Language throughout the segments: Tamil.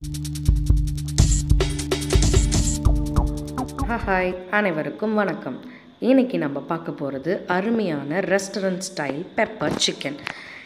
ஹாய் அனைவருக்கும் வணக்கம் இன்னைக்கு நம்ம பார்க்க போகிறது அருமையான ரெஸ்டாரண்ட் ஸ்டைல் பெப்பர் சிக்கன்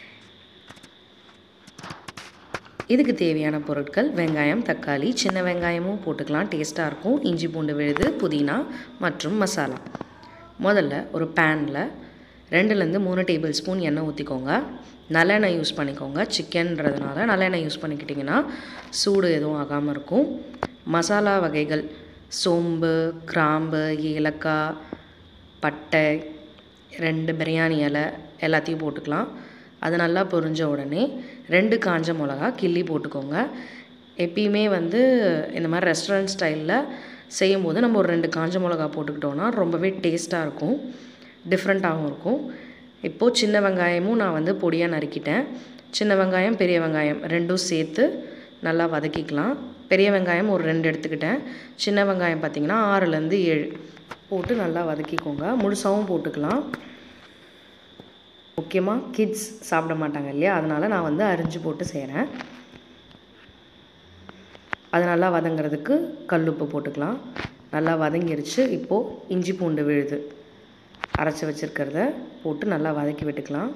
இதுக்கு தேவையான பொருட்கள் வெங்காயம் தக்காளி சின்ன வெங்காயமும் போட்டுக்கலாம் டேஸ்ட்டாக இருக்கும் இஞ்சி பூண்டு விழுது புதினா மற்றும் மசாலா முதல்ல ஒரு பேனில் ரெண்டுலேருந்து மூணு டேபிள் ஸ்பூன் எண்ணெய் ஊற்றிக்கோங்க நல்லெண்ணெய் யூஸ் பண்ணிக்கோங்க சிக்கன்றதுனால நல்லெண்ணெய் யூஸ் பண்ணிக்கிட்டிங்கன்னா சூடு எதுவும் ஆகாமல் இருக்கும் மசாலா வகைகள் சோம்பு கிராம்பு ஏலக்காய் பட்டை ரெண்டு பிரியாணி இலை எல்லாத்தையும் போட்டுக்கலாம் அது நல்லா பொரிஞ்ச உடனே ரெண்டு காஞ்ச மிளகா கிள்ளி போட்டுக்கோங்க எப்பயுமே வந்து இந்த மாதிரி ரெஸ்டாரண்ட் ஸ்டைலில் செய்யும்போது நம்ம ஒரு ரெண்டு காஞ்ச மிளகா போட்டுக்கிட்டோன்னா ரொம்பவே டேஸ்ட்டாக இருக்கும் டிஃப்ரெண்ட்டாகவும் இருக்கும் இப்போது சின்ன வெங்காயமும் நான் வந்து பொடியாக நறுக்கிட்டேன் சின்ன வெங்காயம் பெரிய வெங்காயம் ரெண்டும் சேர்த்து நல்லா வதக்கிக்கலாம் பெரிய வெங்காயம் ஒரு ரெண்டு எடுத்துக்கிட்டேன் சின்ன வெங்காயம் பார்த்திங்கன்னா ஆறுலேருந்து ஏழு போட்டு நல்லா வதக்கிக்கோங்க முழுசாகவும் போட்டுக்கலாம் முக்கியமாக கிட்ஸ் சாப்பிட மாட்டாங்க இல்லையா அதனால் நான் வந்து அரிஞ்சு போட்டு செய்கிறேன் அது நல்லா வதங்கிறதுக்கு கல்லுப்பு போட்டுக்கலாம் நல்லா வதங்கிருச்சு இப்போது இஞ்சி பூண்டு விழுது அரைச்சி வச்சுருக்கிறத போட்டு நல்லா வதக்கி விட்டுக்கலாம்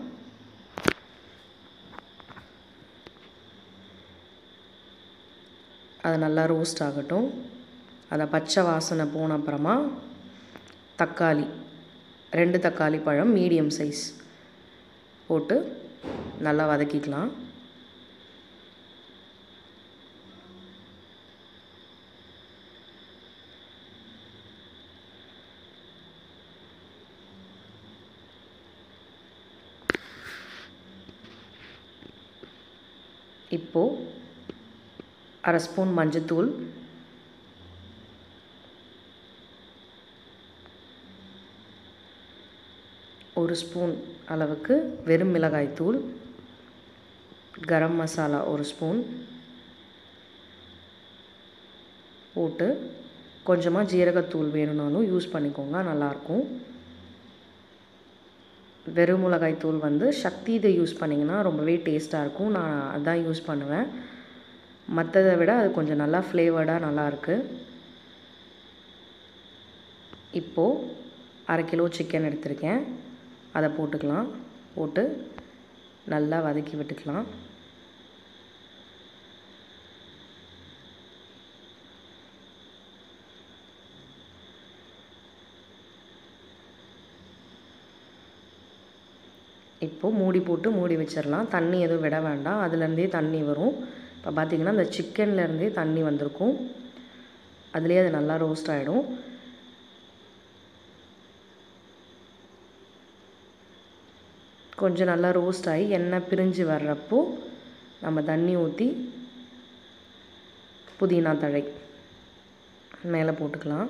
அது நல்லா ரோஸ்ட் ஆகட்டும் அதை பச்சை வாசனை போன அப்புறமா தக்காளி ரெண்டு தக்காளி பழம் மீடியம் சைஸ் போட்டு நல்லா வதக்கிக்கலாம் இப்போது அரை ஸ்பூன் மஞ்சத்தூள் ஒரு ஸ்பூன் அளவுக்கு வெறும் மிளகாய்த்தூள் கரம் மசாலா ஒரு ஸ்பூன் போட்டு கொஞ்சமாக ஜீரகத்தூள் வேணும்னாலும் யூஸ் பண்ணிக்கோங்க நல்லாயிருக்கும் வெறும் மிளகாய் தூள் வந்து சக்தி இதை யூஸ் பண்ணிங்கன்னா ரொம்பவே டேஸ்ட்டாக இருக்கும் நான் அதான் யூஸ் பண்ணுவேன் மற்றதை விட அது கொஞ்சம் நல்லா ஃப்ளேவர்டாக நல்லாயிருக்கு இப்போது அரை கிலோ சிக்கன் எடுத்திருக்கேன் அதை போட்டுக்கலாம் போட்டு நல்லா வதக்கி விட்டுக்கலாம் இப்போது மூடி போட்டு மூடி வச்சிடலாம் தண்ணி எதுவும் விட வேண்டாம் அதுலேருந்தே தண்ணி வரும் இப்போ பார்த்திங்கன்னா இந்த சிக்கன்லேருந்தே தண்ணி வந்திருக்கும் அதுலேயே அது நல்லா ரோஸ்ட் ஆகிடும் கொஞ்சம் நல்லா ரோஸ்ட் ஆகி எண்ணெய் பிரிஞ்சு வர்றப்போ நம்ம தண்ணி ஊற்றி புதினா தழை மேலே போட்டுக்கலாம்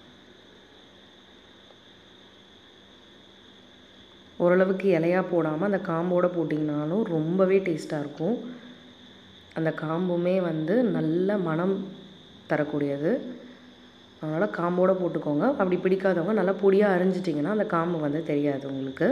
ஓரளவுக்கு இலையாக போடாமல் அந்த காம்போடு போட்டிங்கனாலும் ரொம்பவே டேஸ்ட்டாக இருக்கும் அந்த காம்புமே வந்து நல்ல மனம் தரக்கூடியது அதனால் காம்போடு போட்டுக்கோங்க அப்படி பிடிக்காதவங்க நல்லா பொடியாக அரிஞ்சிட்டிங்கன்னா அந்த காம்பு வந்து தெரியாது உங்களுக்கு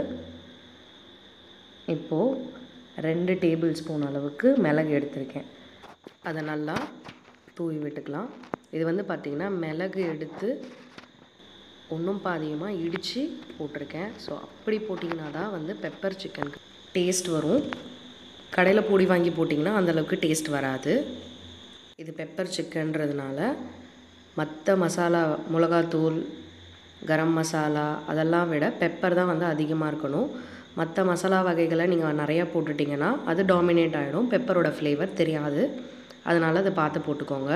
இப்போது ரெண்டு டேபிள் ஸ்பூன் அளவுக்கு மிளகு எடுத்திருக்கேன் அதை நல்லா தூவி விட்டுக்கலாம் இது வந்து பார்த்திங்கன்னா மிளகு எடுத்து ஒன்றும் பாதியமாக இடித்து போட்டிருக்கேன் ஸோ அப்படி போட்டிங்கன்னா தான் வந்து பெப்பர் சிக்கனுக்கு டேஸ்ட் வரும் கடையில் பொடி வாங்கி போட்டிங்கன்னா அந்தளவுக்கு டேஸ்ட் வராது இது பெப்பர் சிக்கன்றதுனால மற்ற மசாலா மிளகாத்தூள் கரம் மசாலா அதெல்லாம் விட பெப்பர் தான் வந்து அதிகமாக இருக்கணும் மற்ற மசாலா வகைகளை நீங்கள் நிறையா போட்டுட்டிங்கன்னா அது டாமினேட் ஆகிடும் பெப்பரோட ஃப்ளேவர் தெரியாது அதனால் அதை பார்த்து போட்டுக்கோங்க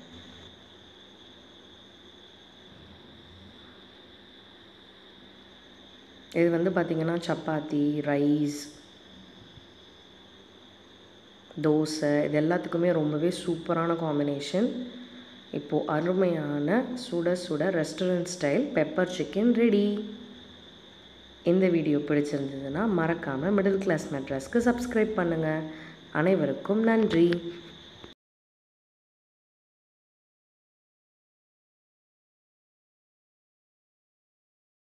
இது வந்து பார்த்திங்கன்னா சப்பாத்தி ரைஸ் தோசை இது எல்லாத்துக்குமே ரொம்பவே சூப்பரான காம்பினேஷன் இப்போது அருமையான சுட சுட restaurant style pepper chicken ready இந்த வீடியோ பிடிச்சிருந்ததுன்னா மறக்காமல் மிடில் கிளாஸ் மெட்ரஸ்க்கு சப்ஸ்கிரைப் பண்ணுங்கள் அனைவருக்கும் நன்றி